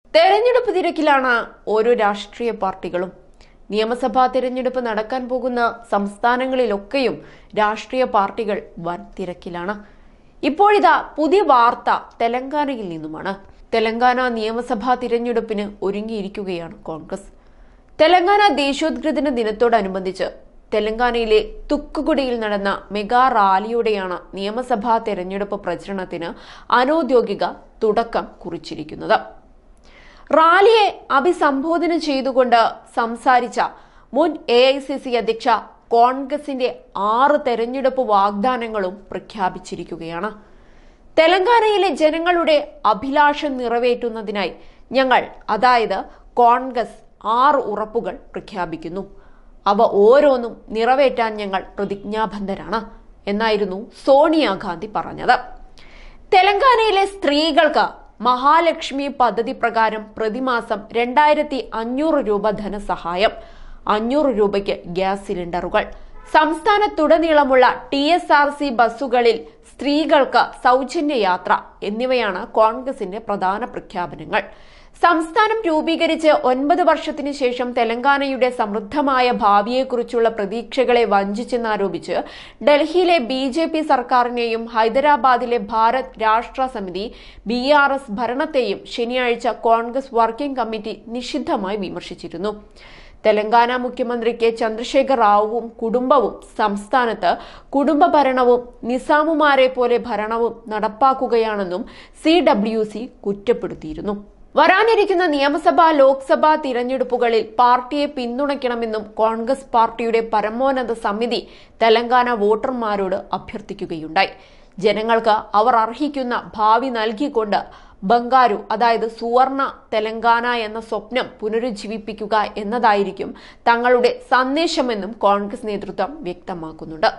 തെരഞ്ഞെടുപ്പ് തിരക്കിലാണ് ഓരോ രാഷ്ട്രീയ പാർട്ടികളും നിയമസഭാ തിരഞ്ഞെടുപ്പ് നടക്കാൻ പോകുന്ന സംസ്ഥാനങ്ങളിലൊക്കെയും രാഷ്ട്രീയ പാർട്ടികൾ വൻ തിരക്കിലാണ് ഇപ്പോഴിതാ പുതിയ വാർത്ത തെലങ്കാനയിൽ നിന്നുമാണ് തെലങ്കാന നിയമസഭാ തിരഞ്ഞെടുപ്പിന് ഒരുങ്ങിയിരിക്കുകയാണ് കോൺഗ്രസ് തെലങ്കാന ദേശീയോദ്ഗ്രഥന ദിനത്തോടനുബന്ധിച്ച് തെലങ്കാനയിലെ തുക്കുകുടിയിൽ നടന്ന മെഗാ റാലിയോടെയാണ് നിയമസഭാ തെരഞ്ഞെടുപ്പ് പ്രചരണത്തിന് അനൌദ്യോഗിക തുടക്കം കുറിച്ചിരിക്കുന്നത് റാലിയെ അഭിസംബോധന ചെയ്തുകൊണ്ട് സംസാരിച്ച മുൻ എ ഐ സി സി അധ്യക്ഷ കോൺഗ്രസിന്റെ ആറ് തെരഞ്ഞെടുപ്പ് വാഗ്ദാനങ്ങളും പ്രഖ്യാപിച്ചിരിക്കുകയാണ് തെലങ്കാനയിലെ ജനങ്ങളുടെ അഭിലാഷം നിറവേറ്റുന്നതിനായി ഞങ്ങൾ അതായത് കോൺഗ്രസ് ആറ് ഉറപ്പുകൾ പ്രഖ്യാപിക്കുന്നു അവ ഓരോന്നും നിറവേറ്റാൻ ഞങ്ങൾ പ്രതിജ്ഞാബദ്ധരാണ് എന്നായിരുന്നു സോണിയാഗാന്ധി പറഞ്ഞത് തെലങ്കാനയിലെ സ്ത്രീകൾക്ക് മഹാലക്ഷ്മി പദ്ധതി പ്രകാരം പ്രതിമാസം രണ്ടായിരത്തി അഞ്ഞൂറ് രൂപ ധനസഹായം അഞ്ഞൂറ് രൂപയ്ക്ക് ഗ്യാസ് സിലിണ്ടറുകൾ സംസ്ഥാനത്തുടനീളമുള്ള ടി എസ് ആർ സി ബസ്സുകളിൽ സ്ത്രീകൾക്ക് സൗജന്യ യാത്ര എന്നിവയാണ് കോൺഗ്രസിന്റെ പ്രധാന പ്രഖ്യാപനങ്ങൾ സംസ്ഥാനം രൂപീകരിച്ച് ഒൻപത് വർഷത്തിനു ശേഷം തെലങ്കാനയുടെ സമൃദ്ധമായ ഭാവിയെക്കുറിച്ചുള്ള പ്രതീക്ഷകളെ വഞ്ചിച്ചെന്നാരോപിച്ച് ഡൽഹിയിലെ ബി ജെ പി സർക്കാരിനെയും ഹൈദരാബാദിലെ ഭാരത് രാഷ്ട്ര സമിതി ബി ആർ എസ് ഭരണത്തെയും ശനിയാഴ്ച കോൺഗ്രസ് വർക്കിംഗ് കമ്മിറ്റി നിഷിദ്ധമായി വിമർശിച്ചിരുന്നു തെലങ്കാന മുഖ്യമന്ത്രി കെ ചന്ദ്രശേഖർ റാവുവും കുടുംബവും സംസ്ഥാനത്ത് കുടുംബ ഭരണവും നിസാമുമാരെ പോലെ ഭരണവും നടപ്പാക്കുകയാണെന്നും സി ഡബ്ല്യു സി കുറ്റപ്പെടുത്തിയിരുന്നു വരാനിരിക്കുന്ന നിയമസഭാ ലോക്സഭാ തിരഞ്ഞെടുപ്പുകളിൽ പാർട്ടിയെ പിന്തുണയ്ക്കണമെന്നും കോൺഗ്രസ് പാർട്ടിയുടെ പരമോന്നത സമിതി തെലങ്കാന വോട്ടർമാരോട് അഭ്യർത്ഥിക്കുകയുണ്ടായി ജനങ്ങൾക്ക് അവർ അർഹിക്കുന്ന ഭാവി നൽകിക്കൊണ്ട് ബംഗാരു അതായത് സുവർണ തെലങ്കാന എന്ന സ്വപ്നം പുനരുജ്ജീവിപ്പിക്കുക എന്നതായിരിക്കും തങ്ങളുടെ സന്ദേശമെന്നും കോൺഗ്രസ് നേതൃത്വം വ്യക്തമാക്കുന്നുണ്ട്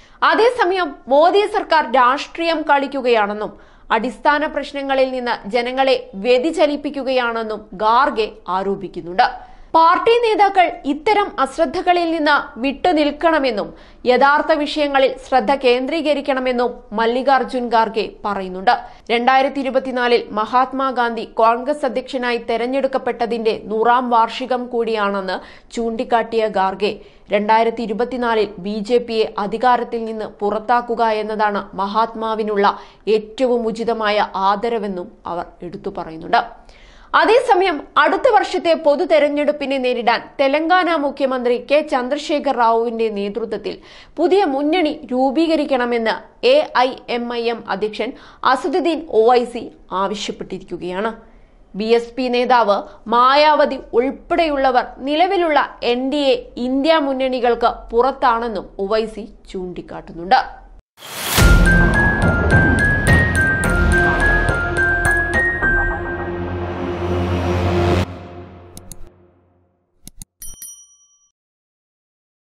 അതേസമയം മോദി സർക്കാർ രാഷ്ട്രീയം കളിക്കുകയാണെന്നും അടിസ്ഥാന പ്രശ്നങ്ങളിൽ നിന്ന് ജനങ്ങളെ വ്യതിചലിപ്പിക്കുകയാണെന്നും ഗാർഗെ ആരോപിക്കുന്നുണ്ട് പാർട്ടി നേതാക്കൾ ഇത്തരം അശ്രദ്ധകളിൽ നിന്ന് വിട്ടുനിൽക്കണമെന്നും യഥാർത്ഥ വിഷയങ്ങളിൽ ശ്രദ്ധ കേന്ദ്രീകരിക്കണമെന്നും മല്ലികാർജുൻ ഖാർഗെ പറയുന്നുണ്ട് രണ്ടായിരത്തി ഇരുപത്തിനാലിൽ മഹാത്മാഗാന്ധി കോൺഗ്രസ് അധ്യക്ഷനായി തെരഞ്ഞെടുക്കപ്പെട്ടതിന്റെ നൂറാം വാർഷികം കൂടിയാണെന്ന് ചൂണ്ടിക്കാട്ടിയ ഖാർഗെ രണ്ടായിരത്തി ഇരുപത്തിനാലിൽ ബി ജെ പിയെ അധികാരത്തിൽ നിന്ന് പുറത്താക്കുക എന്നതാണ് മഹാത്മാവിനുള്ള ഏറ്റവും ഉചിതമായ ആദരവെന്നും അവർ എടുത്തു പറയുന്നുണ്ട് അതേസമയം അടുത്ത വർഷത്തെ പൊതു തെരഞ്ഞെടുപ്പിനെ നേരിടാൻ തെലങ്കാന മുഖ്യമന്ത്രി കെ ചന്ദ്രശേഖർ റാവുവിന്റെ നേതൃത്വത്തിൽ പുതിയ മുന്നണി രൂപീകരിക്കണമെന്ന് A I M I M അധ്യക്ഷൻ അസദുദ്ദീൻ ഒവൈസി ആവശ്യപ്പെട്ടിരിക്കുകയാണ് ബി എസ് പി നേതാവ് മായാവതി ഉൾപ്പെടെയുള്ളവർ നിലവിലുള്ള എൻ ഡി എ ഇന്ത്യ മുന്നണികൾക്ക് പുറത്താണെന്നും ഒവൈസി ചൂണ്ടിക്കാട്ടുന്നുണ്ട്